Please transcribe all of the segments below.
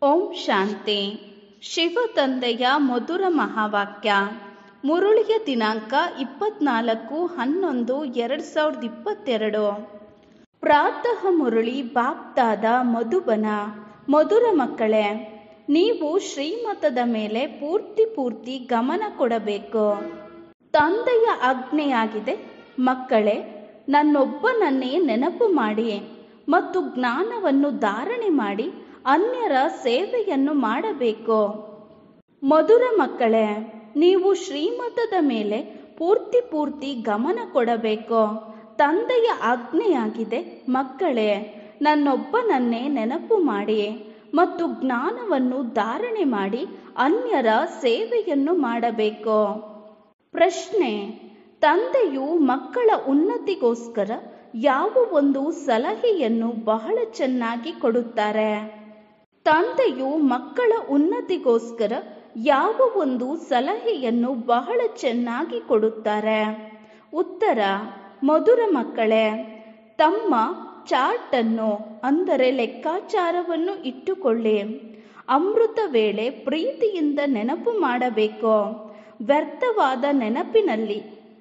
ಓಂ ಶಾಂತಿ ಶಿವ ತಂದೆಯ ಮಧುರ ಮಹಾವಾಕ್ಯ ಮುರುಳಿಯ ದಿನಾಂಕ ಇಪ್ಪತ್ನಾಲ್ಕು ಹನ್ನೊಂದು ಎರಡು ಸಾವಿರದ ಇಪ್ಪತ್ತೆರಡು ಪ್ರಾತಃ ಮುರುಳಿ ಬಾಪ್ದಾದ ಮಧುಬನ ಮಧುರ ಮಕ್ಕಳೇ ನೀವು ಶ್ರೀಮತದ ಮೇಲೆ ಪೂರ್ತಿ ಪೂರ್ತಿ ಗಮನ ಕೊಡಬೇಕು ತಂದೆಯ ಆಜ್ಞೆಯಾಗಿದೆ ಮಕ್ಕಳೇ ನನ್ನೊಬ್ಬನನ್ನೇ ನೆನಪು ಮಾಡಿ ಮತ್ತು ಜ್ಞಾನವನ್ನು ಧಾರಣೆ ಮಾಡಿ ಅನ್ಯರ ಸೇವೆಯನ್ನು ಮಾಡಬೇಕು ಮಧುರ ಮಕ್ಕಳೇ ನೀವು ಶ್ರೀಮತದ ಮೇಲೆ ಪೂರ್ತಿ ಪೂರ್ತಿ ಗಮನ ಕೊಡಬೇಕು ತಂದೆಯ ಆಜ್ಞೆಯಾಗಿದೆ ಮಕ್ಕಳೇ ನನ್ನೊಬ್ಬನನ್ನೇ ನೆನಪು ಮಾಡಿ ಮತ್ತು ಜ್ಞಾನವನ್ನು ಧಾರಣೆ ಮಾಡಿ ಅನ್ಯರ ಸೇವೆಯನ್ನು ಮಾಡಬೇಕು ಪ್ರಶ್ನೆ ತಂದೆಯು ಮಕ್ಕಳ ಉನ್ನತಿಗೋಸ್ಕರ ಯಾವ ಒಂದು ಸಲಹೆಯನ್ನು ಬಹಳ ಚೆನ್ನಾಗಿ ಕೊಡುತ್ತಾರೆ ತಂದೆಯು ಮಕ್ಕಳ ಉನ್ನತಿಗೋಸ್ಕರ ಯಾವ ಒಂದು ಸಲಹೆಯನ್ನು ಬಹಳ ಚೆನ್ನಾಗಿ ಕೊಡುತ್ತಾರೆ ಉತ್ತರ ಮಧುರ ಮಕ್ಕಳೇ ತಮ್ಮ ಚಾರ್ಟ್ ಅನ್ನು ಅಂದರೆ ಲೆಕ್ಕಾಚಾರವನ್ನು ಇಟ್ಟುಕೊಳ್ಳಿ ಅಮೃತ ವೇಳೆ ಪ್ರೀತಿಯಿಂದ ನೆನಪು ಮಾಡಬೇಕು ವ್ಯರ್ಥವಾದ ನೆನಪಿನಲ್ಲಿ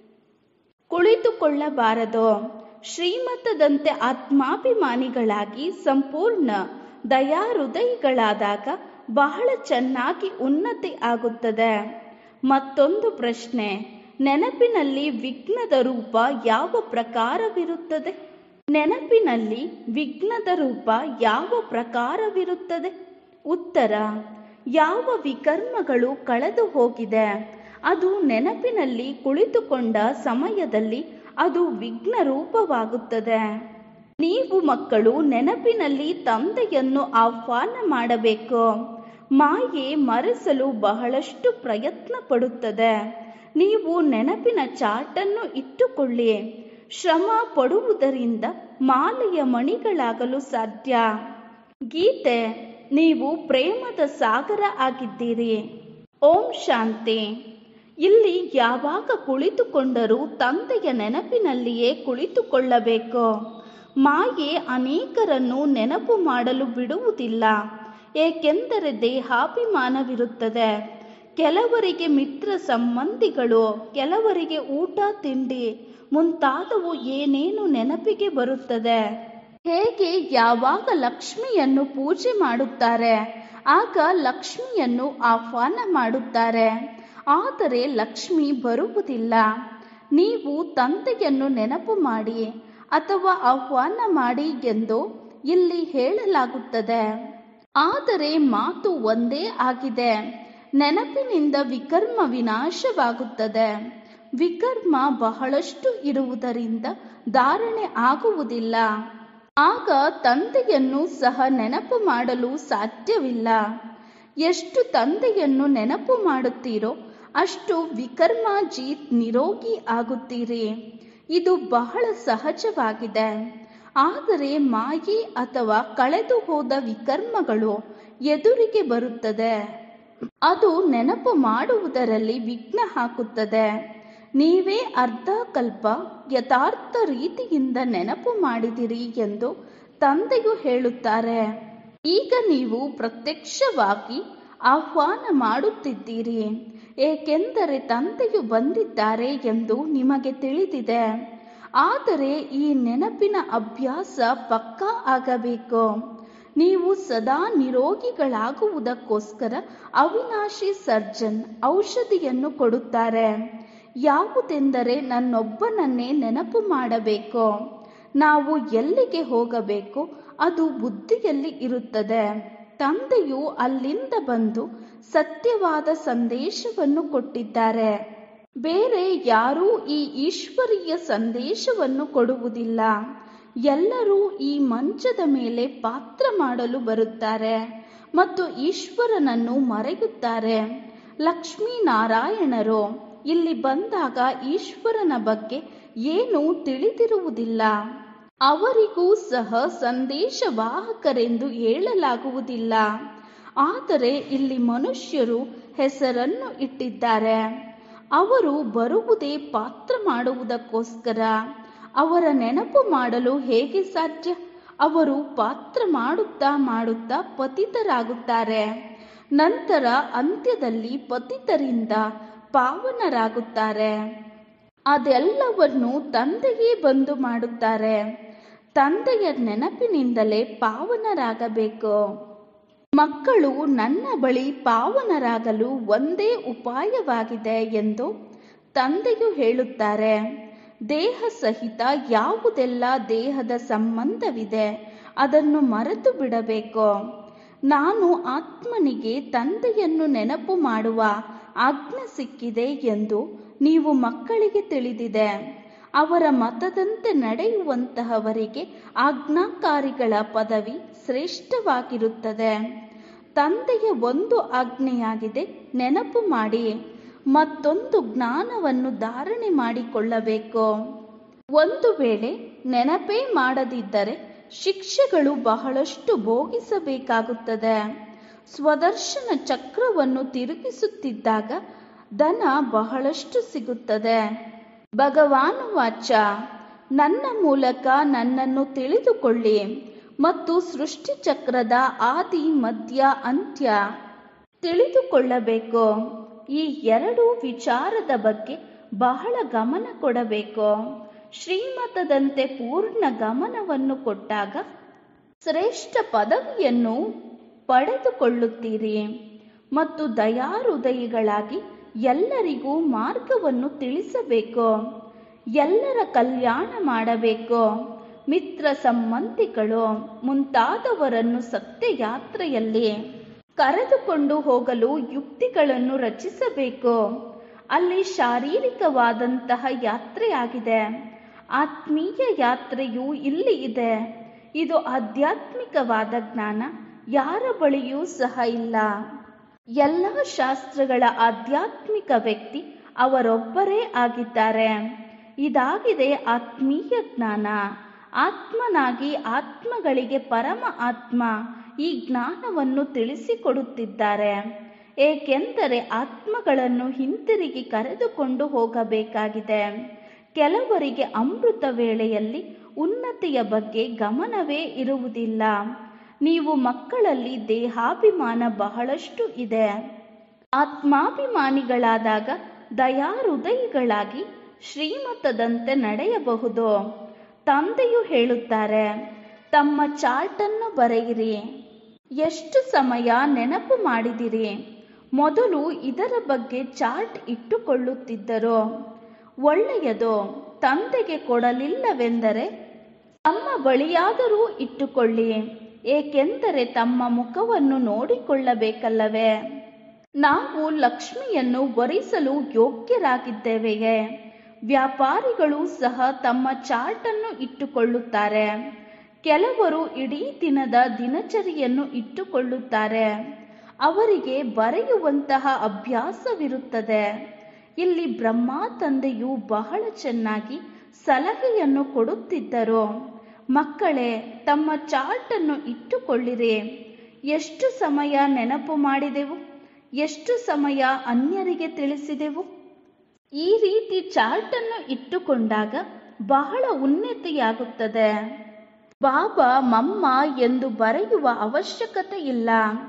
ಕುಳಿತುಕೊಳ್ಳಬಾರದು ಶ್ರೀಮತದಂತೆ ಆತ್ಮಾಭಿಮಾನಿಗಳಾಗಿ ಸಂಪೂರ್ಣ ದಯಾಹೃದಯಿಗಳಾದಾಗ ಬಹಳ ಚೆನ್ನಾಗಿ ಉನ್ನತಿ ಆಗುತ್ತದೆ ಮತ್ತೊಂದು ಪ್ರಶ್ನೆ ನೆನಪಿನಲ್ಲಿ ವಿಘ್ನದ ರೂಪ ಯಾವ ಪ್ರಕಾರವಿರುತ್ತದೆ ನೆನಪಿನಲ್ಲಿ ವಿಘ್ನದ ರೂಪ ಯಾವ ಪ್ರಕಾರವಿರುತ್ತದೆ ಉತ್ತರ ಯಾವ ವಿಕರ್ಮಗಳು ಕಳೆದು ಹೋಗಿದೆ ಅದು ನೆನಪಿನಲ್ಲಿ ಕುಳಿತುಕೊಂಡ ಸಮಯದಲ್ಲಿ ಅದು ವಿಘ್ನ ರೂಪವಾಗುತ್ತದೆ ನೀವು ಮಕ್ಕಳು ನೆನಪಿನಲ್ಲಿ ತಂದೆಯನ್ನು ಆಹ್ವಾನ ಮಾಡಬೇಕು ಮಾಯೆ ಮರೆಸಲು ಬಹಳಷ್ಟು ಪ್ರಯತ್ನ ಪಡುತ್ತದೆ ನೀವು ನೆನಪಿನ ಚಾಟನ್ನು ಇಟ್ಟುಕೊಳ್ಳಿ ಶ್ರಮ ಪಡುವುದರಿಂದ ಮಾಲೆಯ ಮಣಿಗಳಾಗಲು ಸಾಧ್ಯ ಗೀತೆ ನೀವು ಪ್ರೇಮದ ಸಾಗರ ಆಗಿದ್ದೀರಿ ಓಂ ಶಾಂತಿ ಇಲ್ಲಿ ಯಾವಾಗ ಕುಳಿತುಕೊಂಡರೂ ತಂದೆಯ ನೆನಪಿನಲ್ಲಿಯೇ ಕುಳಿತುಕೊಳ್ಳಬೇಕು ಮಾಯೆ ಅನೇಕರನ್ನು ನೆನಪು ಮಾಡಲು ಬಿಡುವುದಿಲ್ಲ ಏಕೆಂದರೆ ದೇಹಾಭಿಮಾನವಿರುತ್ತದೆ ಕೆಲವರಿಗೆ ಮಿತ್ರ ಸಂಬಂಧಿಗಳು ಕೆಲವರಿಗೆ ಊಟ ತಿಂಡಿ ಮುಂತಾದವು ಏನೇನು ನೆನಪಿಗೆ ಬರುತ್ತದೆ ಹೇಗೆ ಯಾವಾಗ ಲಕ್ಷ್ಮಿಯನ್ನು ಪೂಜೆ ಮಾಡುತ್ತಾರೆ ಆಗ ಲಕ್ಷ್ಮಿಯನ್ನು ಆಹ್ವಾನ ಮಾಡುತ್ತಾರೆ ಆದರೆ ಲಕ್ಷ್ಮಿ ಬರುವುದಿಲ್ಲ ನೀವು ತಂದೆಯನ್ನು ನೆನಪು ಮಾಡಿ ಅಥವಾ ಆಹ್ವಾನ ಮಾಡಿ ಎಂದು ಇಲ್ಲಿ ಹೇಳಲಾಗುತ್ತದೆ ಆದರೆ ಮಾತು ಒಂದೇ ಆಗಿದೆ ನೆನಪಿನಿಂದ ವಿಕರ್ಮ ವಿನಾಶವಾಗುತ್ತದೆ ವಿಕರ್ಮ ಬಹಳಷ್ಟು ಇರುವುದರಿಂದ ಧಾರಣೆ ಆಗುವುದಿಲ್ಲ ಆಗ ತಂದೆಯನ್ನು ಸಹ ನೆನಪು ಮಾಡಲು ಸಾಧ್ಯವಿಲ್ಲ ಎಷ್ಟು ತಂದೆಯನ್ನು ನೆನಪು ಮಾಡುತ್ತೀರೋ ಅಷ್ಟು ವಿಕರ್ಮಾಜೀತ್ ನಿರೋಗಿ ಆಗುತ್ತೀರಿ ಇದು ಬಹಳ ಸಹಜವಾಗಿದೆ ಆದರೆ ಮಾಯೆ ಅಥವಾ ಕಳೆದು ಹೋದ ವಿಕರ್ಮಗಳು ಎದುರಿಗೆ ಬರುತ್ತದೆ ಅದು ನೆನಪು ಮಾಡುವುದರಲ್ಲಿ ವಿಘ್ನ ಹಾಕುತ್ತದೆ ನೀವೇ ಅರ್ಧ ಕಲ್ಪ ಯಥಾರ್ಥ ರೀತಿಯಿಂದ ನೆನಪು ಮಾಡಿದಿರಿ ಎಂದು ತಂದೆಯು ಹೇಳುತ್ತಾರೆ ಈಗ ನೀವು ಪ್ರತ್ಯಕ್ಷವಾಗಿ ಆಹ್ವಾನ ಮಾಡುತ್ತಿದ್ದೀರಿ ಏಕೆಂದರೆ ತಂದೆಯು ಬಂದಿದ್ದಾರೆ ಎಂದು ನಿಮಗೆ ತಿಳಿದಿದೆ ಆದರೆ ಈ ನೆನಪಿನ ಅಭ್ಯಾಸ ಪಕ್ಕಾ ಆಗಬೇಕು ನೀವು ಸದಾ ನಿರೋಗಿಗಳಾಗುವುದಕ್ಕೋಸ್ಕರ ಅವಿನಾಶಿ ಸರ್ಜನ್ ಔಷಧಿಯನ್ನು ಕೊಡುತ್ತಾರೆ ಯಾವುದೆಂದರೆ ನನ್ನೊಬ್ಬನನ್ನೇ ನೆನಪು ಮಾಡಬೇಕು ನಾವು ಎಲ್ಲಿಗೆ ಹೋಗಬೇಕು ಅದು ಬುದ್ಧಿಯಲ್ಲಿ ಇರುತ್ತದೆ ತಂದೆಯು ಅಲ್ಲಿಂದ ಬಂದು ಸತ್ಯವಾದ ಸಂದೇಶವನ್ನು ಕೊಟ್ಟಿದ್ದಾರೆ ಬೇರೆ ಯಾರೂ ಈ ಈಶ್ವರೀಯ ಸಂದೇಶವನ್ನು ಕೊಡುವುದಿಲ್ಲ ಎಲ್ಲರೂ ಈ ಮಂಚದ ಮೇಲೆ ಪಾತ್ರ ಮಾಡಲು ಬರುತ್ತಾರೆ ಮತ್ತು ಈಶ್ವರನನ್ನು ಮರೆಯುತ್ತಾರೆ ಲಕ್ಷ್ಮೀನಾರಾಯಣರು ಇಲ್ಲಿ ಬಂದಾಗ ಈಶ್ವರನ ಬಗ್ಗೆ ಏನೂ ತಿಳಿದಿರುವುದಿಲ್ಲ ಅವರಿಗೂ ಸಹ ಸಂದೇಶವಾಹಕರೆಂದು ಹೇಳಲಾಗುವುದಿಲ್ಲ ಆದರೆ ಇಲ್ಲಿ ಮನುಷ್ಯರು ಹೆಸರನ್ನು ಇಟ್ಟಿದ್ದಾರೆ ಅವರು ಬರುವುದೇ ಪಾತ್ರ ಮಾಡುವುದಕ್ಕೋಸ್ಕರ ಅವರ ನೆನಪು ಮಾಡಲು ಹೇಗೆ ಸಾಧ್ಯ ಅವರು ಪಾತ್ರ ಮಾಡುತ್ತಾ ಮಾಡುತ್ತಾ ಪತಿತರಾಗುತ್ತಾರೆ ನಂತರ ಅಂತ್ಯದಲ್ಲಿ ಪತಿತರಿಂದ ಪಾವನರಾಗುತ್ತಾರೆ ಅದೆಲ್ಲವನ್ನು ತಂದೆಯೇ ಬಂದು ಮಾಡುತ್ತಾರೆ ತಂದೆಯ ನೆನಪಿನಿಂದಲೇ ಪಾವನರಾಗಬೇಕು ಮಕ್ಕಳು ನನ್ನ ಬಳಿ ಪಾವನರಾಗಲು ಒಂದೇ ಉಪಾಯವಾಗಿದೆ ಎಂದು ತಂದೆಯು ಹೇಳುತ್ತಾರೆ ದೇಹ ಸಹಿತ ಯಾವುದೆಲ್ಲ ದೇಹದ ಸಂಬಂಧವಿದೆ ಅದನ್ನು ಮರೆತು ಬಿಡಬೇಕು ನಾನು ಆತ್ಮನಿಗೆ ತಂದೆಯನ್ನು ನೆನಪು ಮಾಡುವ ಆಜ್ಞೆ ಸಿಕ್ಕಿದೆ ಎಂದು ನೀವು ಮಕ್ಕಳಿಗೆ ತಿಳಿದಿದೆ ಅವರ ಮತದಂತೆ ನಡೆಯುವಂತಹವರಿಗೆ ಆಜ್ಞಾಕಾರಿಗಳ ಪದವಿ ಶ್ರೇಷ್ಠವಾಗಿರುತ್ತದೆ ತಂದೆಯ ಒಂದು ಆಜ್ಞೆಯಾಗಿದೆ ನೆನಪು ಮಾಡಿ ಮತ್ತೊಂದು ಜ್ಞಾನವನ್ನು ಧಾರಣೆ ಮಾಡಿಕೊಳ್ಳಬೇಕು ಒಂದು ವೇಳೆ ನೆನಪೇ ಮಾಡದಿದ್ದರೆ ಶಿಕ್ಷೆಗಳು ಬಹಳಷ್ಟು ಭೋಗಿಸಬೇಕಾಗುತ್ತದೆ ಸ್ವದರ್ಶನ ಚಕ್ರವನ್ನು ತಿರುಗಿಸುತ್ತಿದ್ದಾಗ ಧನ ಬಹಳಷ್ಟು ಸಿಗುತ್ತದೆ ಭಗವಾನ್ ವಾಚ ನನ್ನ ಮೂಲಕ ನನ್ನನ್ನು ತಿಳಿದುಕೊಳ್ಳಿ ಮತ್ತು ಸೃಷ್ಟಿ ಚಕ್ರದ ಆದಿ ಮಧ್ಯ ಅಂತ್ಯ ತಿಳಿದುಕೊಳ್ಳಬೇಕು ಈ ಎರಡು ವಿಚಾರದ ಬಗ್ಗೆ ಬಹಳ ಗಮನ ಕೊಡಬೇಕು ಶ್ರೀಮತದಂತೆ ಪೂರ್ಣ ಗಮನವನ್ನು ಕೊಟ್ಟಾಗ ಶ್ರೇಷ್ಠ ಪದವಿಯನ್ನು ಪಡೆದುಕೊಳ್ಳುತ್ತೀರಿ ಮತ್ತು ದಯಾಹೃದಯಿಗಳಾಗಿ ಎಲ್ಲರಿಗೂ ಮಾರ್ಗವನ್ನು ತಿಳಿಸಬೇಕು ಎಲ್ಲರ ಕಲ್ಯಾಣ ಮಾಡಬೇಕು ಮಿತ್ರ ಸಂಬಂಧಿಗಳು ಮುಂತಾದವರನ್ನು ಸತ್ಯಯಾತ್ರೆಯಲ್ಲಿ ಕರೆದುಕೊಂಡು ಹೋಗಲು ಯುಕ್ತಿಗಳನ್ನು ರಚಿಸಬೇಕು ಅಲ್ಲಿ ಶಾರೀರಿಕವಾದಂತಹ ಯಾತ್ರೆಯಾಗಿದೆ ಆತ್ಮೀಯ ಯಾತ್ರೆಯೂ ಇಲ್ಲಿ ಇದೆ ಇದು ಆಧ್ಯಾತ್ಮಿಕವಾದ ಜ್ಞಾನ ಯಾರ ಬಳಿಯೂ ಸಹ ಇಲ್ಲ ಎಲ್ಲ ಶಾಸ್ತ್ರಗಳ ಆಧ್ಯಾತ್ಮಿಕ ವ್ಯಕ್ತಿ ಅವರೊಬ್ಬರೇ ಆಗಿದ್ದಾರೆ ಇದಾಗಿದೆ ಆತ್ಮೀಯ ಜ್ಞಾನ ಆತ್ಮನಾಗಿ ಆತ್ಮಗಳಿಗೆ ಪರಮ ಆತ್ಮ ಈ ಜ್ಞಾನವನ್ನು ತಿಳಿಸಿಕೊಡುತ್ತಿದ್ದಾರೆ ಏಕೆಂದರೆ ಆತ್ಮಗಳನ್ನು ಹಿಂತಿರುಗಿ ಕರೆದುಕೊಂಡು ಹೋಗಬೇಕಾಗಿದೆ ಕೆಲವರಿಗೆ ಅಮೃತ ವೇಳೆಯಲ್ಲಿ ಉನ್ನತಿಯ ಬಗ್ಗೆ ಗಮನವೇ ಇರುವುದಿಲ್ಲ ನೀವು ಮಕ್ಕಳಲ್ಲಿ ದೇಹಾಭಿಮಾನ ಬಹಳಷ್ಟು ಇದೆ ಆತ್ಮಾಭಿಮಾನಿಗಳಾದಾಗ ದಯಾಹೃದಯಿಗಳಾಗಿ ಶ್ರೀಮತದಂತೆ ನಡೆಯಬಹುದು ತಂದೆಯು ಹೇಳುತ್ತಾರೆ ತಮ್ಮ ಚಾರ್ಟನ್ನು ಬರೆಯಿರಿ ಎಷ್ಟು ಸಮಯ ನೆನಪು ಮಾಡಿದಿರಿ ಮೊದಲು ಇದರ ಬಗ್ಗೆ ಚಾರ್ಟ್ ಇಟ್ಟುಕೊಳ್ಳುತ್ತಿದ್ದರು ಒಳ್ಳೆಯದು ತಂದೆಗೆ ಕೊಡಲಿಲ್ಲವೆಂದರೆ ತಮ್ಮ ಬಳಿಯಾದರೂ ಇಟ್ಟುಕೊಳ್ಳಿ ಏಕೆಂದರೆ ತಮ್ಮ ಮುಖವನ್ನು ನೋಡಿಕೊಳ್ಳಬೇಕಲ್ಲವೇ ನಾವು ಲಕ್ಷ್ಮಿಯನ್ನು ವರಿಸಲು ಯೋಗ್ಯರಾಗಿದ್ದೇವೆಯೇ ವ್ಯಾಪಾರಿಗಳು ಸಹ ತಮ್ಮ ಚಾರ್ಟನ್ನು ಇಟ್ಟುಕೊಳ್ಳುತ್ತಾರೆ ಕೆಲವರು ಇಡೀ ದಿನದ ದಿನಚರಿಯನ್ನು ಇಟ್ಟುಕೊಳ್ಳುತ್ತಾರೆ ಅವರಿಗೆ ಬರೆಯುವಂತಹ ಅಭ್ಯಾಸವಿರುತ್ತದೆ ಇಲ್ಲಿ ಬ್ರಹ್ಮ ತಂದೆಯು ಬಹಳ ಚೆನ್ನಾಗಿ ಸಲಹೆಯನ್ನು ಕೊಡುತ್ತಿದ್ದರು ಮಕ್ಕಳೇ ತಮ್ಮ ಚಾರ್ಟನ್ನು ಇಟ್ಟುಕೊಳ್ಳಿರಿ ಎಷ್ಟು ಸಮಯ ನೆನಪು ಮಾಡಿದೆವು ಎಷ್ಟು ಸಮಯ ಅನ್ಯರಿಗೆ ತಿಳಿಸಿದೆವು ಈ ರೀತಿ ಚಾರ್ಟನ್ನು ಇಟ್ಟುಕೊಂಡಾಗ ಬಹಳ ಉನ್ನತಿಯಾಗುತ್ತದೆ ಬಾಬಾ ಮಮ್ಮ ಎಂದು ಬರೆಯುವ ಅವಶ್ಯಕತೆ ಇಲ್ಲ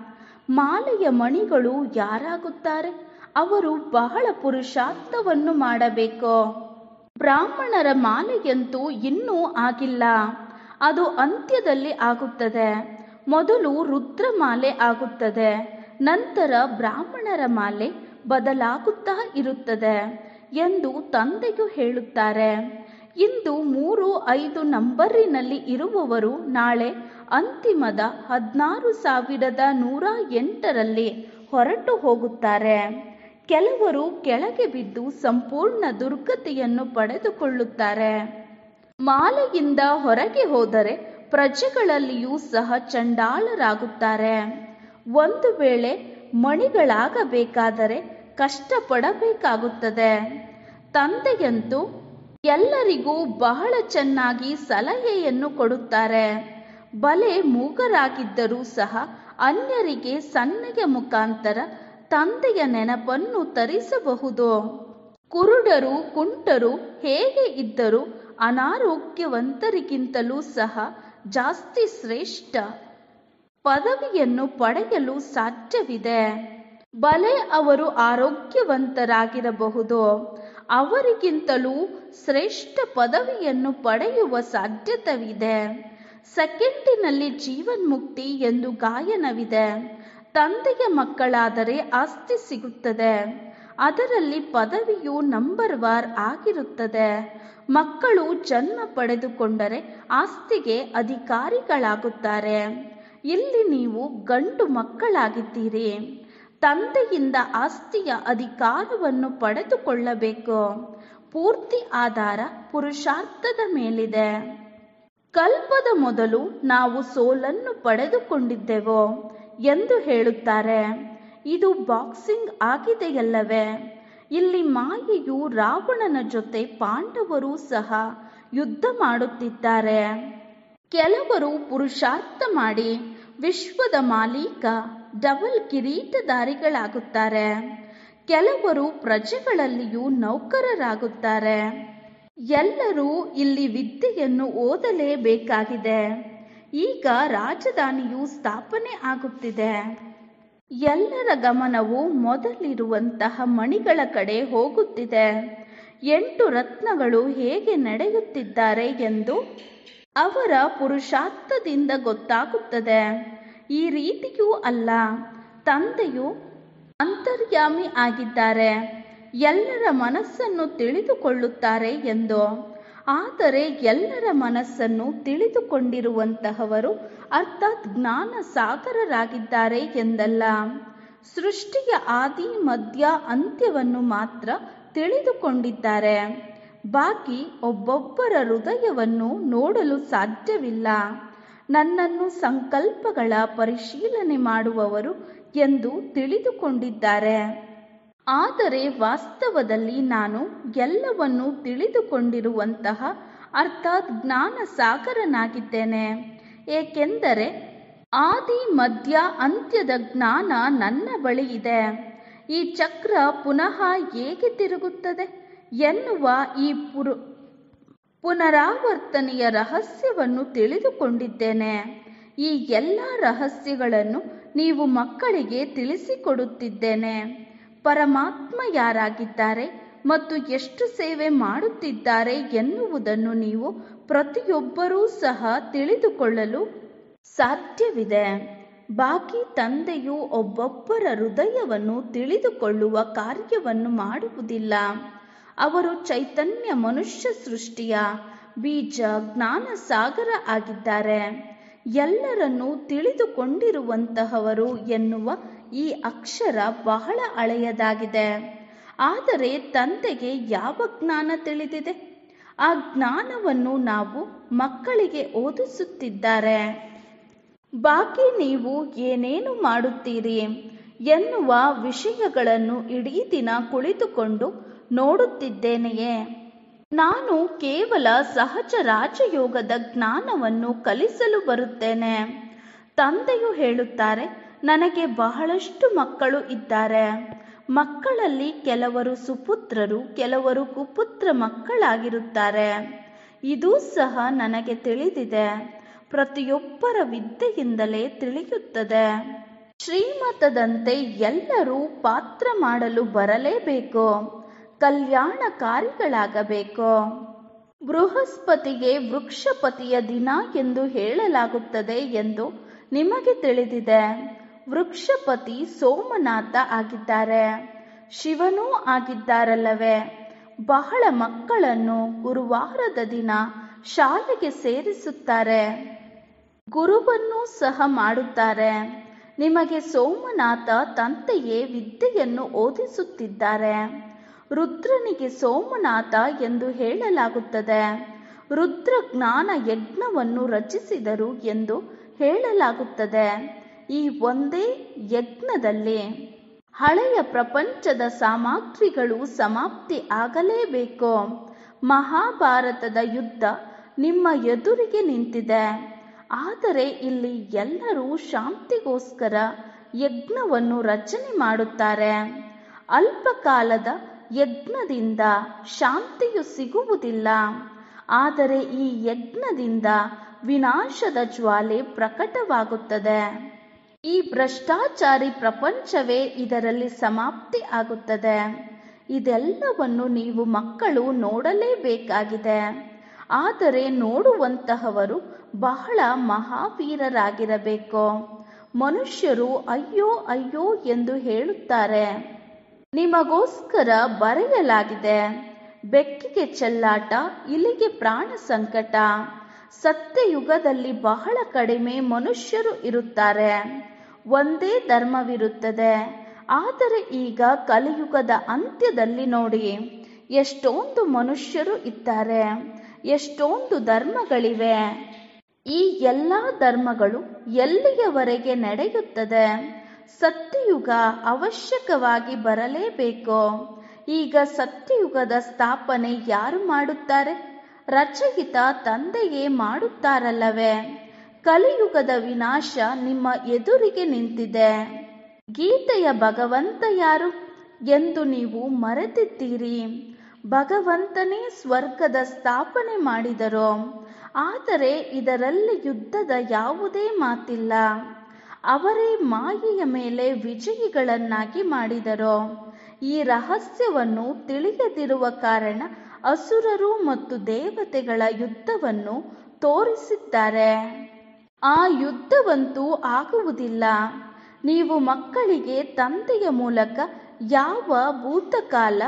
ಮಾಲೆಯ ಮಣಿಗಳು ಯಾರಾಗುತ್ತಾರೆ ಅವರು ಬಹಳ ಪುರುಷಾರ್ಥವನ್ನು ಮಾಡಬೇಕು ಬ್ರಾಹ್ಮಣರ ಮಾಲೆಯಂತೂ ಇನ್ನೂ ಆಗಿಲ್ಲ ಅದು ಅಂತ್ಯದಲ್ಲಿ ಆಗುತ್ತದೆ ಮೊದಲು ರುದ್ರಮಾಲೆ ಆಗುತ್ತದೆ ನಂತರ ಬ್ರಾಹ್ಮಣರ ಮಾಲೆ ಬದಲಾಗುತ್ತಾ ಇರುತ್ತದೆ ಎಂದು ತಂದೆಯು ಹೇಳುತ್ತಾರೆ ಇಂದು ಮೂರು ಐದು ನಂಬರಿನಲ್ಲಿ ಇರುವವರು ನಾಳೆ ಅಂತಿಮದ ಹದಿನಾರು ಸಾವಿರದ ನೂರ ಎಂಟರಲ್ಲಿ ಹೊರಟು ಹೋಗುತ್ತಾರೆ ಕೆಲವರು ಕೆಳಗೆ ಬಿದ್ದು ಸಂಪೂರ್ಣ ದುರ್ಗತಿಯನ್ನು ಪಡೆದುಕೊಳ್ಳುತ್ತಾರೆ ಮಾಲೆಯಿಂದ ಹೊರಗೆ ಹೋದರೆ ಪ್ರಜೆಗಳಲ್ಲಿಯೂ ಸಹ ಚಂಡಾಳರಾಗುತ್ತಾರೆ ಒಂದು ವೇಳೆ ಮಣಿಗಳಾಗಬೇಕಾದರೆ ಕಷ್ಟಪಡಬೇಕಾಗುತ್ತದೆ ತಂದೆಯಂತೂ ಎಲ್ಲರಿಗೂ ಬಹಳ ಚೆನ್ನಾಗಿ ಸಲಹೆಯನ್ನು ಕೊಡುತ್ತಾರೆ ಬಲೆ ಮೂಗರಾಗಿದ್ದರೂ ಸಹ ಅನ್ಯರಿಗೆ ಸನ್ನೆಯ ಮುಖಾಂತರ ತಂದೆಯ ನೆನಪನ್ನು ತರಿಸಬಹುದು ಕುರುಡರು ಕುಂಟರು ಹೇಗೆ ಇದ್ದರೂ ಅನಾರೋಗ್ಯವಂತರಿಗಿಂತಲೂ ಸಹ ಜಾಸ್ತಿ ಶ್ರೇಷ್ಠ ಪದವಿಯನ್ನು ಪಡೆಯಲು ಸಾಧ್ಯವಿದೆ ಬಲೆ ಅವರು ಆರೋಗ್ಯವಂತರಾಗಿರಬಹುದು ಅವರಿಗಿಂತಲೂ ಶ್ರೇಷ್ಠ ಪದವಿಯನ್ನು ಪಡೆಯುವ ಸಾಧ್ಯತೆವಿದೆ ಸೆಕೆಂಡಿನಲ್ಲಿ ಜೀವನ್ಮುಕ್ತಿ ಎಂದು ಗಾಯನವಿದೆ ತಂದೆಯ ಮಕ್ಕಳಾದರೆ ಆಸ್ತಿ ಸಿಗುತ್ತದೆ ಅದರಲ್ಲಿ ಪದವಿಯು ನಂಬರ್ ವಾರ್ ಆಗಿರುತ್ತದೆ ಮಕ್ಕಳು ಜನ್ಮ ಪಡೆದುಕೊಂಡರೆ ಆಸ್ತಿಗೆ ಅಧಿಕಾರಿಗಳಾಗುತ್ತಾರೆ ಇಲ್ಲಿ ನೀವು ಗಂಡು ಮಕ್ಕಳಾಗಿದ್ದೀರಿ ತಂದೆಯಿಂದ ಆಸ್ತಿಯ ಅಧಿಕಾರವನ್ನು ಪಡೆದುಕೊಳ್ಳಬೇಕು ಪೂರ್ತಿ ಆಧಾರ ಪುರುಷಾರ್ಥದ ಮೇಲಿದೆ ಕಲ್ಪದ ಮೊದಲು ನಾವು ಸೋಲನ್ನು ಪಡೆದುಕೊಂಡಿದ್ದೆವೋ ಎಂದು ಹೇಳುತ್ತಾರೆ ಇದು ಬಾಕ್ಸಿಂಗ್ ಆಗಿದೆಯಲ್ಲವೇ ಇಲ್ಲಿ ಮಾಯೆಯು ರಾವಣನ ಜೊತೆ ಪಾಂಡವರು ಸಹ ಯುದ್ಧ ಮಾಡುತ್ತಿದ್ದಾರೆ ಕೆಲವರು ಪುರುಷಾರ್ಥ ಮಾಡಿ ವಿಶ್ವದ ಮಾಲೀಕ ಡಬಲ್ ಕಿರೀಟಧಾರಿಗಳಾಗುತ್ತಾರೆ ಕೆಲವರು ಪ್ರಜೆಗಳಲ್ಲಿಯೂ ನೌಕರರಾಗುತ್ತಾರೆ ಎಲ್ಲರೂ ಇಲ್ಲಿ ವಿದ್ಯೆಯನ್ನು ಓದಲೇಬೇಕಾಗಿದೆ ಈಗ ರಾಜಧಾನಿಯು ಸ್ಥಾಪನೆ ಆಗುತ್ತಿದೆ ಎಲ್ಲರ ಗಮನವು ಮೊದಲಿರುವಂತಹ ಮಣಿಗಳ ಕಡೆ ಹೋಗುತ್ತಿದೆ ಎಂಟು ರತ್ನಗಳು ಹೇಗೆ ನಡೆಯುತ್ತಿದ್ದಾರೆ ಎಂದು ಅವರ ಪುರುಷಾರ್ಥದಿಂದ ಗೊತ್ತಾಗುತ್ತದೆ ಈ ರೀತಿಯೂ ಅಲ್ಲ ತಂದೆಯು ಅಂತರ್ಯಾಮಿ ಆಗಿದ್ದಾರೆ ಎಲ್ಲರ ಮನಸ್ಸನ್ನು ತಿಳಿದುಕೊಳ್ಳುತ್ತಾರೆ ಎಂದು ಆದರೆ ಎಲ್ಲರ ಮನಸ್ಸನ್ನು ತಿಳಿದುಕೊಂಡಿರುವಂತಹವರು ಅರ್ಥಾತ್ ಜ್ಞಾನ ಸಾಗರರಾಗಿದ್ದಾರೆ ಎಂದಲ್ಲ ಸೃಷ್ಟಿಯ ಆದಿ ಮಧ್ಯ ಅಂತ್ಯವನ್ನು ಮಾತ್ರ ತಿಳಿದುಕೊಂಡಿದ್ದಾರೆ ಬಾಕಿ ಒಬ್ಬೊಬ್ಬರ ಹೃದಯವನ್ನು ನೋಡಲು ಸಾಧ್ಯವಿಲ್ಲ ನನ್ನನ್ನು ಸಂಕಲ್ಪಗಳ ಪರಿಶೀಲನೆ ಮಾಡುವವರು ಎಂದು ತಿಳಿದುಕೊಂಡಿದ್ದಾರೆ ಆದರೆ ವಾಸ್ತವದಲ್ಲಿ ನಾನು ಎಲ್ಲವನ್ನೂ ತಿಳಿದುಕೊಂಡಿರುವಂತಹ ಅರ್ಥಾತ್ ಜ್ಞಾನ ಸಾಗರನಾಗಿದ್ದೇನೆ ಏಕೆಂದರೆ ಆದಿ ಮಧ್ಯ ಅಂತ್ಯದ ಜ್ಞಾನ ನನ್ನ ಬಳಿ ಇದೆ ಈ ಚಕ್ರ ಪುನಃ ಹೇಗೆ ತಿರುಗುತ್ತದೆ ಎನ್ನುವ ಈ ಪುರು ಪುನರಾವರ್ತನೆಯ ರಹಸ್ಯವನ್ನು ತಿಳಿದುಕೊಂಡಿದ್ದೇನೆ ಈ ಎಲ್ಲ ರಹಸ್ಯಗಳನ್ನು ನೀವು ಮಕ್ಕಳಿಗೆ ತಿಳಿಸಿಕೊಡುತ್ತಿದ್ದೇನೆ ಪರಮಾತ್ಮ ಯಾರಾಗಿದ್ದಾರೆ ಮತ್ತು ಎಷ್ಟು ಸೇವೆ ಮಾಡುತ್ತಿದ್ದಾರೆ ಎನ್ನುವುದನ್ನು ನೀವು ಪ್ರತಿಯೊಬ್ಬರೂ ಸಹ ತಿಳಿದುಕೊಳ್ಳಲು ಸಾಧ್ಯವಿದೆ ಬಾಕಿ ತಂದೆಯು ಒಬ್ಬೊಬ್ಬರ ಹೃದಯವನ್ನು ತಿಳಿದುಕೊಳ್ಳುವ ಕಾರ್ಯವನ್ನು ಮಾಡುವುದಿಲ್ಲ ಅವರು ಚೈತನ್ಯ ಮನುಷ್ಯ ಸೃಷ್ಟಿಯ ಬೀಜ ಜ್ಞಾನ ಸಾಗರ ಆಗಿದ್ದಾರೆ ಎಲ್ಲರನ್ನೂ ತಿಳಿದುಕೊಂಡಿರುವಂತಹವರು ಎನ್ನುವ ಈ ಅಕ್ಷರ ಬಹಳ ಹಳೆಯದಾಗಿದೆ ಆದರೆ ತಂದೆಗೆ ಯಾವ ಜ್ಞಾನ ತಿಳಿದಿದೆ ಆ ಜ್ಞಾನವನ್ನು ನಾವು ಮಕ್ಕಳಿಗೆ ಓದಿಸುತ್ತಿದ್ದಾರೆ ಬಾಕಿ ನೀವು ಏನೇನು ಮಾಡುತ್ತೀರಿ ಎನ್ನುವ ವಿಷಯಗಳನ್ನು ಇಡೀ ದಿನ ಕುಳಿತುಕೊಂಡು ನೋಡುತ್ತಿದ್ದೇನೆಯೇ ನಾನು ಕೇವಲ ಸಹಜ ರಾಜಯೋಗದ ಜ್ಞಾನವನ್ನು ಕಲಿಸಲು ಬರುತ್ತೇನೆ ತಂದೆಯು ಹೇಳುತ್ತಾರೆ ನನಗೆ ಬಹಳಷ್ಟು ಮಕ್ಕಳು ಇದ್ದಾರೆ ಮಕ್ಕಳಲ್ಲಿ ಕೆಲವರು ಸುಪುತ್ರರು ಕೆಲವರು ಕುಪುತ್ರ ಮಕ್ಕಳಾಗಿರುತ್ತಾರೆ ಇದೂ ಸಹ ನನಗೆ ತಿಳಿದಿದೆ ಪ್ರತಿಯೊಬ್ಬರ ವಿದ್ಯೆಯಿಂದಲೇ ತಿಳಿಯುತ್ತದೆ ಶ್ರೀಮತದಂತೆ ಎಲ್ಲರೂ ಪಾತ್ರ ಮಾಡಲು ಬರಲೇಬೇಕು ಕಲ್ಯಾಣಕಾರಿಗಳಾಗಬೇಕು ಬೃಹಸ್ಪತಿಗೆ ವೃಕ್ಷಪತಿಯ ದಿನ ಎಂದು ಹೇಳಲಾಗುತ್ತದೆ ಎಂದು ನಿಮಗೆ ತಿಳಿದಿದೆ ವೃಕ್ಷಪತಿ ಸೋಮನಾಥ ಆಗಿದ್ದಾರೆ ಶಿವನೂ ಆಗಿದ್ದಾರಲ್ಲವೇ ಬಹಳ ಮಕ್ಕಳನ್ನು ಗುರುವಾರದ ದಿನ ಶಾಲೆಗೆ ಸೇರಿಸುತ್ತಾರೆ ಗುರುವನ್ನೂ ಸಹ ಮಾಡುತ್ತಾರೆ ನಿಮಗೆ ಸೋಮನಾಥ ತಂತೆಯೇ ವಿದ್ಯೆಯನ್ನು ಓದಿಸುತ್ತಿದ್ದಾರೆ ರುದ್ರನಿಗೆ ಸೋಮನಾಥ ಎಂದು ಹೇಳಲಾಗುತ್ತದೆ ರುದ್ರ ಜ್ಞಾನ ಯಜ್ಞವನ್ನು ರಚಿಸಿದರು ಎಂದು ಹೇಳಲಾಗುತ್ತದೆ ಈ ಒಂದೇ ಯಜ್ಞದಲ್ಲಿ ಹಳೆಯ ಪ್ರಪಂಚದ ಸಾಮಗ್ರಿಗಳು ಸಮಾಪ್ತಿ ಆಗಲೇಬೇಕು ಮಹಾಭಾರತದ ಯುದ್ಧ ನಿಮ್ಮ ಎದುರಿಗೆ ನಿಂತಿದೆ ಆದರೆ ಇಲ್ಲಿ ಎಲ್ಲರೂ ಶಾಂತಿಗೋಸ್ಕರ ಯಜ್ಞವನ್ನು ರಚನೆ ಮಾಡುತ್ತಾರೆ ಅಲ್ಪಕಾಲದ ಯಜ್ಞದಿಂದ ಶಾಂತಿಯು ಸಿಗುವುದಿಲ್ಲ ಆದರೆ ಈ ಯಜ್ಞದಿಂದ ವಿನಾಶದ ಜ್ವಾಲೆ ಪ್ರಕಟವಾಗುತ್ತದೆ ಈ ಭ್ರಷ್ಟಾಚಾರಿ ಪ್ರಪಂಚವೇ ಇದರಲ್ಲಿ ಸಮಾಪ್ತಿ ಆಗುತ್ತದೆ ಇದೆಲ್ಲವನ್ನು ನೀವು ಮಕ್ಕಳು ನೋಡಲೇಬೇಕಾಗಿದೆ ಆದರೆ ನೋಡುವಂತಹವರು ಬಹಳ ಮಹಾವೀರರಾಗಿರಬೇಕು ಮನುಷ್ಯರು ಅಯ್ಯೋ ಅಯ್ಯೋ ಎಂದು ಹೇಳುತ್ತಾರೆ ನಿಮಗೋಸ್ಕರ ಬರೆಯಲಾಗಿದೆ ಬೆಕ್ಕಿಗೆ ಚೆಲ್ಲಾಟ ಇಲಿಗೆ ಪ್ರಾಣ ಸಂಕಟ ಸತ್ಯಯುಗದಲ್ಲಿ ಬಹಳ ಕಡಿಮೆ ಮನುಷ್ಯರು ಇರುತ್ತಾರೆ ಒಂದೇ ಧರ್ಮವಿರುತ್ತದೆ ಆದರೆ ಈಗ ಕಲಿಯುಗದ ಅಂತ್ಯದಲ್ಲಿ ನೋಡಿ ಎಷ್ಟೊಂದು ಮನುಷ್ಯರು ಇದ್ದಾರೆ ಎಷ್ಟೊಂದು ಧರ್ಮಗಳಿವೆ ಈ ಎಲ್ಲ ಧರ್ಮಗಳು ಎಲ್ಲಿಯವರೆಗೆ ನಡೆಯುತ್ತದೆ ಸತ್ಯಯುಗ ಅವಶ್ಯಕವಾಗಿ ಬರಲೇಬೇಕು ಈಗ ಸತ್ಯಯುಗದ ಸ್ಥಾಪನೆ ಯಾರು ಮಾಡುತ್ತಾರೆ ರಚಯಿತ ತಂದೆಯೇ ಮಾಡುತ್ತಾರಲ್ಲವೇ ಕಲಿಯುಗದ ವಿನಾಶ ನಿಮ್ಮ ಎದುರಿಗೆ ನಿಂತಿದೆ ಗೀತೆಯ ಭಗವಂತ ಯಾರು ಎಂದು ನೀವು ಮರೆತಿದ್ದೀರಿ ಭಗವಂತನೇ ಸ್ವರ್ಗದ ಸ್ಥಾಪನೆ ಮಾಡಿದರು ಆದರೆ ಇದರಲ್ಲಿ ಯುದ್ಧದ ಯಾವುದೇ ಮಾತಿಲ್ಲ ಅವರೇ ಮಾಯೆಯ ಮೇಲೆ ವಿಜಯಿಗಳನ್ನಾಗಿ ಮಾಡಿದರು ಈ ರಹಸ್ಯವನ್ನು ತಿಳಿಯದಿರುವ ಕಾರಣ ಅಸುರರು ಮತ್ತು ದೇವತೆಗಳ ಯುದ್ಧವನ್ನು ತೋರಿಸಿದ್ದಾರೆ ಆ ಯುದ್ಧವಂತೂ ಆಗುವುದಿಲ್ಲ ನೀವು ಮಕ್ಕಳಿಗೆ ತಂದೆಯ ಮೂಲಕ ಯಾವ ಭೂತಕಾಲ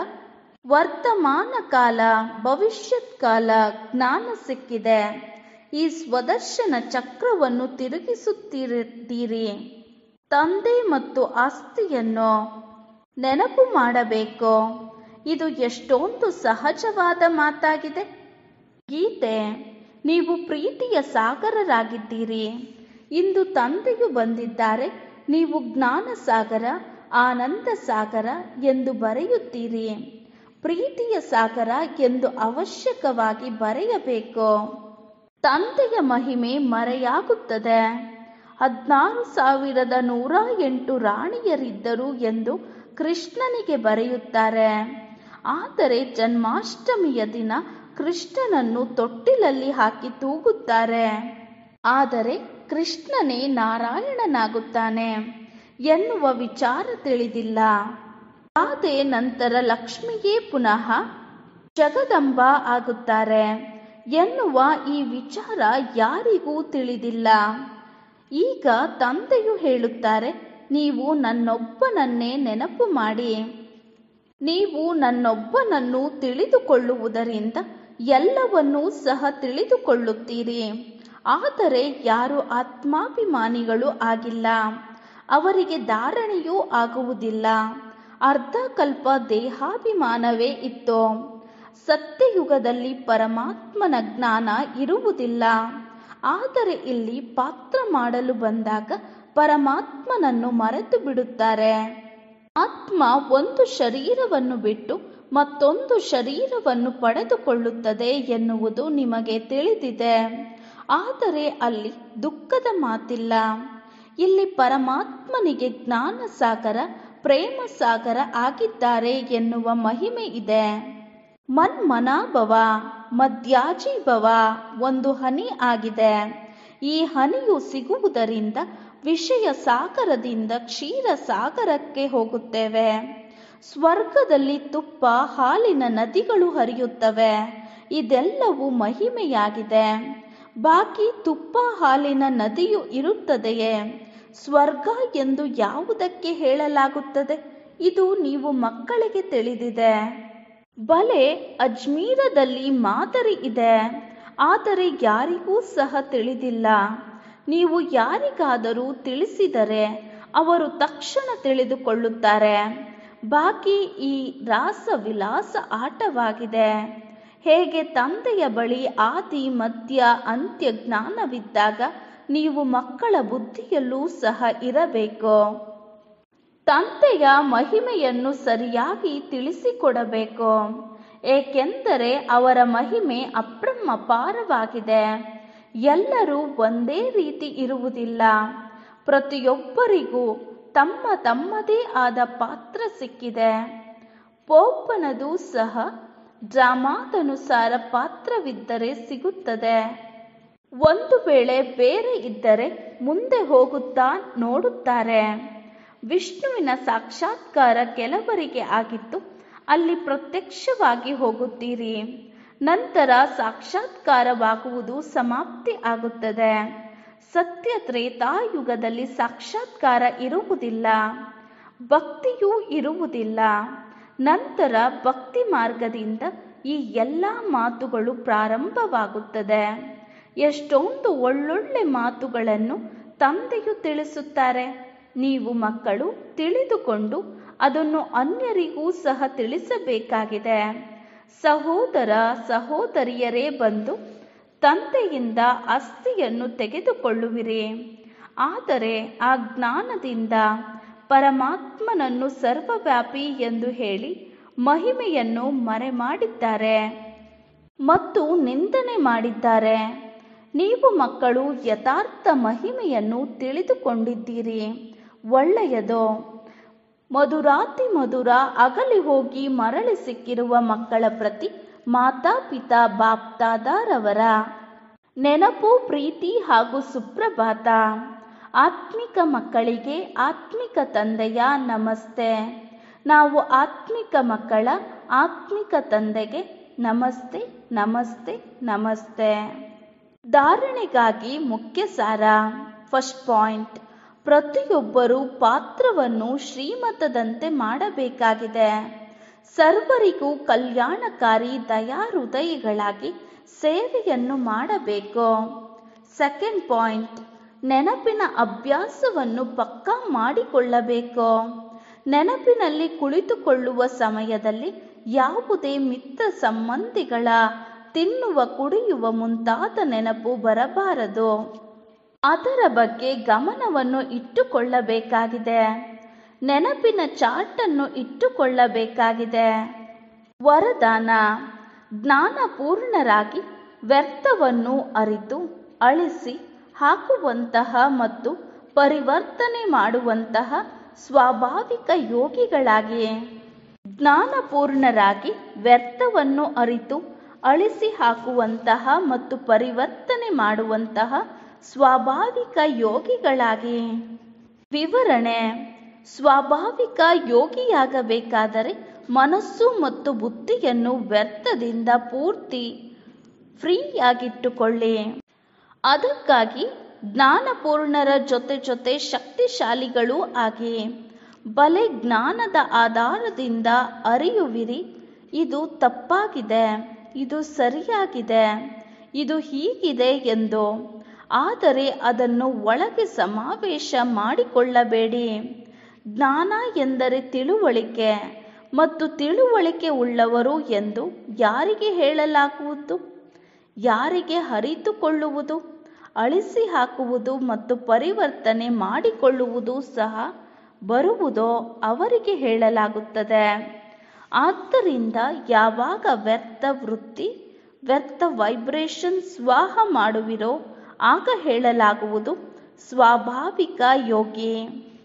ವರ್ತಮಾನ ಕಾಲ ಭವಿಷ್ಯತ್ ಕಾಲ ಜ್ಞಾನ ಸಿಕ್ಕಿದೆ ಈ ಸ್ವದರ್ಶನ ಚಕ್ರವನ್ನು ತಿರುಗಿಸುತ್ತಿರುತ್ತೀರಿ ತಂದೆ ಮತ್ತು ಆಸ್ತಿಯನ್ನು ನೆನಪು ಮಾಡಬೇಕು ಇದು ಎಷ್ಟೊಂದು ಸಹಜವಾದ ಮಾತಾಗಿದೆ ಗೀತೆ ನೀವು ಪ್ರೀತಿಯ ಸಾಗರರಾಗಿದ್ದೀರಿ ಇಂದು ತಂದೆಯು ಬಂದಿದ್ದಾರೆ ನೀವು ಜ್ಞಾನ ಸಾಗರ ಆನಂದ ಸಾಗರ ಎಂದು ಬರೆಯುತ್ತೀರಿ ಪ್ರೀತಿಯ ಸಾಗರ ಎಂದು ಅವಶ್ಯಕವಾಗಿ ಬರೆಯಬೇಕು ತಂದೆಯ ಮಹಿಮೆ ಮರೆಯಾಗುತ್ತದೆ ಹದಿನಾರು ಸಾವಿರದ ನೂರ ಎಂಟು ರಾಣಿಯರಿದ್ದರು ಎಂದು ಕೃಷ್ಣನಿಗೆ ಬರೆಯುತ್ತಾರೆ ಆದರೆ ಜನ್ಮಾಷ್ಟಮಿಯ ದಿನ ಕೃಷ್ಣನನ್ನು ತೊಟ್ಟಿಲಲ್ಲಿ ಹಾಕಿ ತೂಗುತ್ತಾರೆ ಆದರೆ ಕೃಷ್ಣನೇ ನಾರಾಯಣನಾಗುತ್ತಾನೆ ಎನ್ನುವ ವಿಚಾರ ತಿಳಿದಿಲ್ಲ ರಾಧೆ ನಂತರ ಲಕ್ಷ್ಮಿಯೇ ಪುನಃ ಜಗದಂಬ ಆಗುತ್ತಾರೆ ಎನ್ನುವ ಈ ವಿಚಾರ ಯಾರಿಗೂ ತಿಳಿದಿಲ್ಲ ಈಗ ತಂದೆಯು ಹೇಳುತ್ತಾರೆ ನೀವು ನನ್ನೊಬ್ಬನನ್ನೇ ನೆನಪು ಮಾಡಿ ನೀವು ನನ್ನೊಬ್ಬನನ್ನು ತಿಳಿದುಕೊಳ್ಳುವುದರಿಂದ ಎಲ್ಲವನ್ನೂ ಸಹ ತಿಳಿದುಕೊಳ್ಳುತ್ತೀರಿ ಆದರೆ ಯಾರು ಆತ್ಮಾಭಿಮಾನಿಗಳು ಆಗಿಲ್ಲ ಅವರಿಗೆ ಧಾರಣೆಯೂ ಆಗುವುದಿಲ್ಲ ಅರ್ಧ ಕಲ್ಪ ದೇಹಾಭಿಮಾನವೇ ಇತ್ತು ಸತ್ಯಯುಗದಲ್ಲಿ ಪರಮಾತ್ಮನ ಜ್ಞಾನ ಇರುವುದಿಲ್ಲ ಆದರೆ ಇಲ್ಲಿ ಪಾತ್ರ ಮಾಡಲು ಬಂದಾಗ ಪರಮಾತ್ಮನನ್ನು ಮರೆತು ಬಿಡುತ್ತಾರೆ ಆತ್ಮ ಒಂದು ಶರೀರವನ್ನು ಬಿಟ್ಟು ಮತ್ತೊಂದು ಶರೀರವನ್ನು ಪಡೆದುಕೊಳ್ಳುತ್ತದೆ ಎನ್ನುವುದು ನಿಮಗೆ ತಿಳಿದಿದೆ ಆದರೆ ಅಲ್ಲಿ ದುಃಖದ ಮಾತಿಲ್ಲ ಇಲ್ಲಿ ಪರಮಾತ್ಮನಿಗೆ ಜ್ಞಾನ ಸಾಗರ ಪ್ರೇಮ ಸಾಗರ ಆಗಿದ್ದಾರೆ ಎನ್ನುವ ಮಹಿಮೆ ಇದೆ ಮನ್ಮನಾಭವ ಮಧ್ಯಾಜೀಭವ ಒಂದು ಹನಿ ಆಗಿದೆ ಈ ಹನಿಯು ಸಿಗುವುದರಿಂದ ವಿಷಯ ಸಾಗರದಿಂದ ಕ್ಷೀರ ಸಾಗರಕ್ಕೆ ಹೋಗುತ್ತೇವೆ ಸ್ವರ್ಗದಲ್ಲಿ ತುಪ್ಪ ಹಾಲಿನ ನದಿಗಳು ಹರಿಯುತ್ತವೆ ಇದೆಲ್ಲವೂ ಮಹಿಮೆಯಾಗಿದೆ ಬಾಕಿ ತುಪ್ಪ ಹಾಲಿನ ನದಿಯು ಇರುತ್ತದೆಯೇ ಸ್ವರ್ಗ ಎಂದು ಯಾವುದಕ್ಕೆ ಹೇಳಲಾಗುತ್ತದೆ ಇದು ನೀವು ಮಕ್ಕಳಿಗೆ ತಿಳಿದಿದೆ ಬಲೆ ಅಜ್ಮೀರದಲ್ಲಿ ಮಾದರಿ ಇದೆ ಆದರೆ ಯಾರಿಗೂ ಸಹ ತಿಳಿದಿಲ್ಲ ನೀವು ಯಾರಿಗಾದರೂ ತಿಳಿಸಿದರೆ ಅವರು ತಕ್ಷಣ ತಿಳಿದುಕೊಳ್ಳುತ್ತಾರೆ ಬಾಕಿ ಈ ರಾಸ ವಿಲಾಸ ಆಟವಾಗಿದೆ ಹೇಗೆ ತಂದೆಯ ಬಳಿ ಆದಿ ಮಧ್ಯ ಅಂತ್ಯ ಜ್ಞಾನವಿದ್ದಾಗ ನೀವು ಮಕ್ಕಳ ಬುದ್ಧಿಯಲ್ಲೂ ಸಹ ಇರಬೇಕು ತಂದೆಯ ಮಹಿಮೆಯನ್ನು ಸರಿಯಾಗಿ ತಿಳಿಸಿಕೊಡಬೇಕು ಏಕೆಂದರೆ ಅವರ ಮಹಿಮೆ ಅಪ್ರಮಪಾರವಾಗಿದೆ ಎಲ್ಲರೂ ಒಂದೇ ರೀತಿ ಇರುವುದಿಲ್ಲ ಪ್ರತಿಯೊಬ್ಬರಿಗೂ ತಮ್ಮ ತಮ್ಮದೇ ಆದ ಪಾತ್ರ ಸಿಕ್ಕಿದೆ ಪೋಪನದು ಸಹ ಡ್ರಾಮಾದನುಸಾರ ಪಾತ್ರವಿದ್ದರೆ ಸಿಗುತ್ತದೆ ಒಂದು ವೇಳೆ ಬೇರೆ ಇದ್ದರೆ ಮುಂದೆ ಹೋಗುತ್ತಾ ನೋಡುತ್ತಾರೆ ವಿಷ್ಣುವಿನ ಸಾಕ್ಷಾತ್ಕಾರ ಕೆಲವರಿಗೆ ಆಗಿತ್ತು ಅಲ್ಲಿ ಪ್ರತ್ಯಕ್ಷವಾಗಿ ಹೋಗುತ್ತೀರಿ ನಂತರ ಸಾಕ್ಷಾತ್ಕಾರವಾಗುವುದು ಸಮಾಪ್ತಿ ಆಗುತ್ತದೆ ಸತ್ಯ ತ್ರೇತಾಯುಗದಲ್ಲಿ ಸಾಕ್ಷಾತ್ಕಾರ ಇರುವುದಿಲ್ಲ ಭಕ್ತಿಯೂ ಇರುವುದಿಲ್ಲ ನಂತರ ಭಕ್ತಿ ಮಾರ್ಗದಿಂದ ಈ ಎಲ್ಲ ಮಾತುಗಳು ಪ್ರಾರಂಭವಾಗುತ್ತದೆ ಎಷ್ಟೊಂದು ಒಳ್ಳೊಳ್ಳೆ ಮಾತುಗಳನ್ನು ತಂದೆಯು ತಿಳಿಸುತ್ತಾರೆ ನೀವು ಮಕ್ಕಳು ತಿಳಿದುಕೊಂಡು ಅದನ್ನು ಅನ್ಯರಿಗೂ ಸಹ ತಿಳಿಸಬೇಕಾಗಿದೆ ಸಹೋದರ ಸಹೋದರಿಯರೇ ಬಂದು ತಂದೆಯಿಂದ ಅಸ್ಥಿಯನ್ನು ತೆಗೆದುಕೊಳ್ಳುವಿರಿ ಆದರೆ ಆ ಜ್ಞಾನದಿಂದ ಪರಮಾತ್ಮನನ್ನು ಸರ್ವವ್ಯಾಪಿ ಎಂದು ಹೇಳಿ ಮಹಿಮೆಯನ್ನು ಮರೆಮಾಡಿದ್ದಾರೆ ಮತ್ತು ನಿಂದನೆ ಮಾಡಿದ್ದಾರೆ ನೀವು ಮಕ್ಕಳು ಯಥಾರ್ಥ ಮಹಿಮೆಯನ್ನು ತಿಳಿದುಕೊಂಡಿದ್ದೀರಿ ಒಳ್ಳೆಯದು ಮಧುರಾತಿ ಮಧುರ ಅಗಲಿ ಹೋಗಿ ಮರಳಿ ಸಿಕ್ಕಿರುವ ಮಕ್ಕಳ ಪ್ರತಿ ಮಾತಾಪಿತಾ ಬಾಪ್ತಾದಾರವರ ನೆನಪು ಪ್ರೀತಿ ಹಾಗೂ ಸುಪ್ರಭಾತ ಆತ್ಮಿಕ ಮಕ್ಕಳಿಗೆ ಆತ್ಮಿಕ ತಂದೆಯ ನಮಸ್ತೆ ನಾವು ಆತ್ಮಿಕ ಮಕ್ಕಳ ಆತ್ಮಿಕ ತಂದೆಗೆ ನಮಸ್ತೆ ನಮಸ್ತೆ ನಮಸ್ತೆ ಧಾರಣೆಗಾಗಿ ಮುಖ್ಯ ಸಾರ ಫಸ್ಟ್ ಪಾಯಿಂಟ್ ಪ್ರತಿಯೊಬ್ಬರೂ ಪಾತ್ರವನ್ನು ಶ್ರೀಮತದಂತೆ ಮಾಡಬೇಕಾಗಿದೆ ಸರ್ವರಿಗೂ ಕಲ್ಯಾಣಕಾರಿ ದಯಾಹೃದಯಗಳಾಗಿ ಸೇವೆಯನ್ನು ಮಾಡಬೇಕು ಸೆಕೆಂಡ್ ಪಾಯಿಂಟ್ ನೆನಪಿನ ಅಭ್ಯಾಸವನ್ನು ಪಕ್ಕಾ ಮಾಡಿಕೊಳ್ಳಬೇಕು ನೆನಪಿನಲ್ಲಿ ಕುಳಿತುಕೊಳ್ಳುವ ಸಮಯದಲ್ಲಿ ಯಾವುದೇ ಮಿತ್ರ ಸಂಬಂಧಿಗಳ ತಿನ್ನುವ ಕುಡಿಯುವ ಮುಂತಾದ ನೆನಪು ಬರಬಾರದು ಅದರ ಬಗ್ಗೆ ಗಮನವನ್ನು ಇಟ್ಟುಕೊಳ್ಳಬೇಕಾಗಿದೆ ನೆನಪಿನ ಚಾರ್ಟನ್ನು ಇಟ್ಟುಕೊಳ್ಳಬೇಕಾಗಿದೆ ವರದಾನ ಜ್ಞಾನಪೂರ್ಣರಾಗಿ ವ್ಯರ್ಥವನ್ನು ಅರಿತು ಅಳಿಸಿ ಹಾಕುವಂತಹ ಮತ್ತು ಪರಿವರ್ತನೆ ಮಾಡುವಂತಹ ಸ್ವಾಭಾವಿಕ ಯೋಗಿಗಳಾಗಿ ಜ್ಞಾನಪೂರ್ಣರಾಗಿ ವ್ಯರ್ಥವನ್ನು ಅರಿತು ಅಳಿಸಿ ಹಾಕುವಂತಹ ಮತ್ತು ಪರಿವರ್ತನೆ ಮಾಡುವಂತಹ ಸ್ವಾಭಾವಿಕ ಯೋಗಿಗಳಾಗಿ ವಿವರಣೆ ಸ್ವಾಭಾವಿಕ ಯೋಗಿಯಾಗಬೇಕಾದರೆ ಮನಸ್ಸು ಮತ್ತು ಬುದ್ಧಿಯನ್ನು ವ್ಯರ್ಥದಿಂದ ಪೂರ್ತಿ ಫ್ರೀಯಾಗಿಟ್ಟುಕೊಳ್ಳಿ ಅದಕ್ಕಾಗಿ ಜ್ಞಾನಪೂರ್ಣರ ಜೊತೆ ಜೊತೆ ಶಕ್ತಿಶಾಲಿಗಳೂ ಆಗಿ ಬಲೆ ಜ್ಞಾನದ ಆಧಾರದಿಂದ ಅರಿಯುವಿರಿ ಇದು ತಪ್ಪಾಗಿದೆ ಇದು ಸರಿಯಾಗಿದೆ ಇದು ಹೀಗಿದೆ ಎಂದು ಆದರೆ ಅದನ್ನು ಒಳಗೆ ಸಮಾವೇಶ ಮಾಡಿಕೊಳ್ಳಬೇಡಿ ಜ್ಞಾನ ಎಂದರೆ ತಿಳುವಳಿಕೆ ಮತ್ತು ತಿಳುವಳಿಕೆ ಉಳ್ಳವರು ಎಂದು ಯಾರಿಗೆ ಹೇಳಲಾಗುವುದು ಯಾರಿಗೆ ಅರಿತುಕೊಳ್ಳುವುದು ಅಳಿಸಿ ಹಾಕುವುದು ಮತ್ತು ಪರಿವರ್ತನೆ ಮಾಡಿಕೊಳ್ಳುವುದು ಸಹ ಬರುವುದೋ ಅವರಿಗೆ ಹೇಳಲಾಗುತ್ತದೆ ಆದ್ದರಿಂದ ಯಾವಾಗ ವ್ಯರ್ಥ ವೃತ್ತಿ ವ್ಯರ್ಥ ವೈಬ್ರೇಷನ್ ಸ್ವಾಹ ಮಾಡುವಿರೋ ಆಗ ಹೇಳಲಾಗುವುದು ಸ್ವಾಭಾವಿಕ ಯೋಗಿ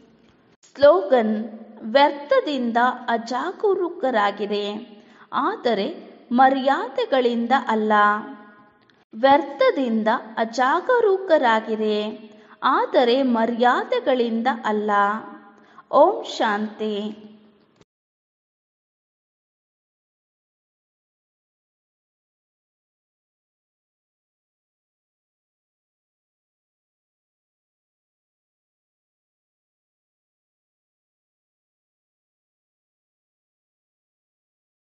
ಸ್ಲೋಗನ್ ವ್ಯರ್ಥದಿಂದ ಅಜಾಗರೂಕರಾಗಿರಿ ಆದರೆ ಮರ್ಯಾದೆಗಳಿಂದ ಅಲ್ಲ ವ್ಯರ್ಥದಿಂದ ಅಜಾಗರೂಕರಾಗಿರಿ ಆದರೆ ಮರ್ಯಾದೆಗಳಿಂದ ಅಲ್ಲ ಓಂ ಶಾಂತಿ